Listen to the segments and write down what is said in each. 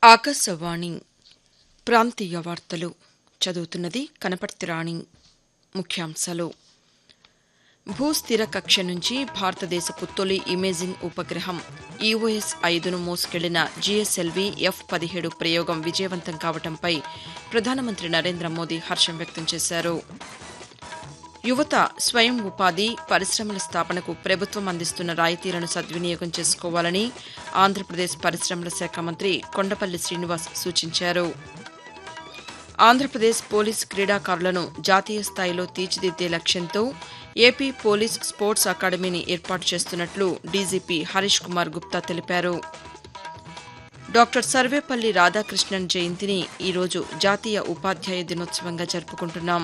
ఆకాశవాణి ప్రాంతీయ వార్తలు చదువుతున్నది కనపర్తి రాణి ముఖ్యాంశాలు భూస్థిర కక్ష నుంచి భారతదేశపు తొలి ఇమేజింగ్ ఉపగ్రహం ఈఓఎస్ ఐదును మోసుకెళ్లిన జీఎస్ఎల్వీ ఎఫ్ పదిహేడు ప్రయోగం విజయవంతం కావడంపై ప్రధానమంత్రి నరేంద్ర మోదీ హర్షం వ్యక్తం చేశారు యువత స్వయం ఉపాధి పరిశ్రమల స్థాపనకు ప్రభుత్వం అందిస్తున్న రాయితీలను సద్వినియోగం చేసుకోవాలని ఆంధ్రప్రదేశ్ పరిశ్రమల శాఖ మంత్రి కొండపల్లి శ్రీనివాస్ సూచించారు ఆంధ్రప్రదేశ్ పోలీస్ క్రీడాకారులను జాతీయ స్థాయిలో తీర్చిదిద్దే లక్ష్యంతో ఏపీ పోలీస్ స్పోర్ట్స్ అకాడమీని ఏర్పాటు చేస్తున్నట్లు డీజీపీ హరీష్ కుమార్ గుప్తా తెలిపారు డాక్టర్ సర్వేపల్లి రాధాకృష్ణన్ జయంతిని ఈరోజు జాతీయ ఉపాధ్యాయ దినోత్సవంగా జరుపుకుంటున్నాం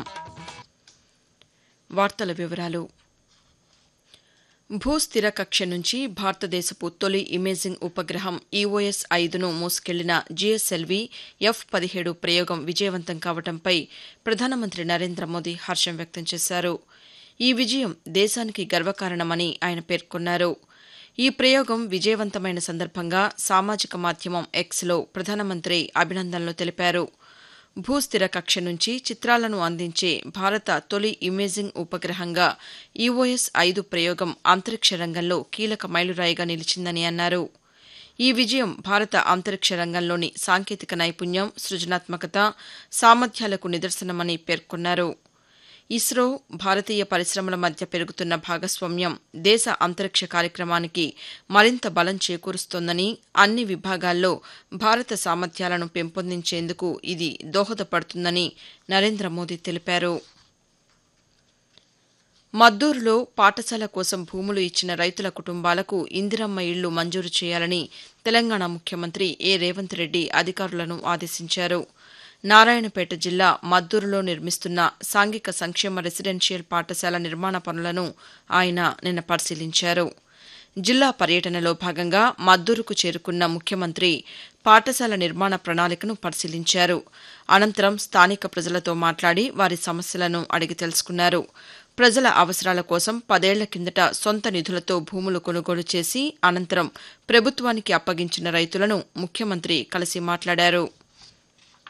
వార్తల వివరాలు భూస్థిర కక్ష నుంచి భారతదేశపు తొలి ఇమేజింగ్ ఉపగ్రహం ఈఓఎస్ ఐదును మోసుకెళ్లిన జీఎస్ఎల్వీ ఎఫ్ పదిహేడు ప్రయోగం విజయవంతం కావడంపై ప్రధానమంత్రి నరేంద్ర మోదీ హర్షం వ్యక్తం చేశారు ఈ విజయం దేశానికి గర్వకారణమని ఆయన పేర్కొన్నారు ఈ ప్రయోగం విజయవంతమైన సందర్భంగా సామాజిక మాధ్యమం ఎక్స్లో ప్రధానమంత్రి అభినందనలు తెలిపారు భూస్థిర కక్ష నుంచి చిత్రాలను అందించే భారత తొలి ఇమేజింగ్ ఉపగ్రహంగా ఈఓఎస్ ఐదు ప్రయోగం అంతరిక్ష రంగంలో కీలక మైలురాయిగా నిలిచిందని అన్నారు ఈ విజయం భారత అంతరిక్ష రంగంలోని సాంకేతిక నైపుణ్యం సృజనాత్మకత సామర్థ్యాలకు నిదర్శనమని పేర్కొన్నారు ఇస్రో భారతీయ పరిశ్రమల మధ్య పెరుగుతున్న భాగస్వామ్యం దేశ అంతరిక్ష కార్యక్రమానికి మరింత బలం చేకూరుస్తోందని అన్ని విభాగాల్లో భారత సామర్థ్యాలను పెంపొందించేందుకు ఇది దోహదపడుతుందని నరేంద్ర మోదీ తెలిపారు మద్దూరులో పాఠశాల కోసం భూములు ఇచ్చిన రైతుల కుటుంబాలకు ఇందిరమ్మ ఇళ్లు మంజూరు చేయాలని తెలంగాణ ముఖ్యమంత్రి ఏ రేవంత్ రెడ్డి అధికారులను ఆదేశించారు నారాయణపేట జిల్లా మద్దూరులో నిర్మిస్తున్న సాంఘిక సంక్షేమ రెసిడెన్షియల్ పాఠశాల నిర్మాణ పనులను ఆయన నిన్న పరిశీలించారు జిల్లా పర్యటనలో భాగంగా మద్దూరుకు చేరుకున్న ముఖ్యమంత్రి పాఠశాల నిర్మాణ ప్రణాళికను పరిశీలించారు అనంతరం స్థానిక ప్రజలతో మాట్లాడి వారి సమస్యలను అడిగి తెలుసుకున్నారు ప్రజల అవసరాల కోసం పదేళ్ల కిందట సొంత నిధులతో భూములు కొనుగోలు చేసి అనంతరం ప్రభుత్వానికి అప్పగించిన రైతులను ముఖ్యమంత్రి కలిసి మాట్లాడారు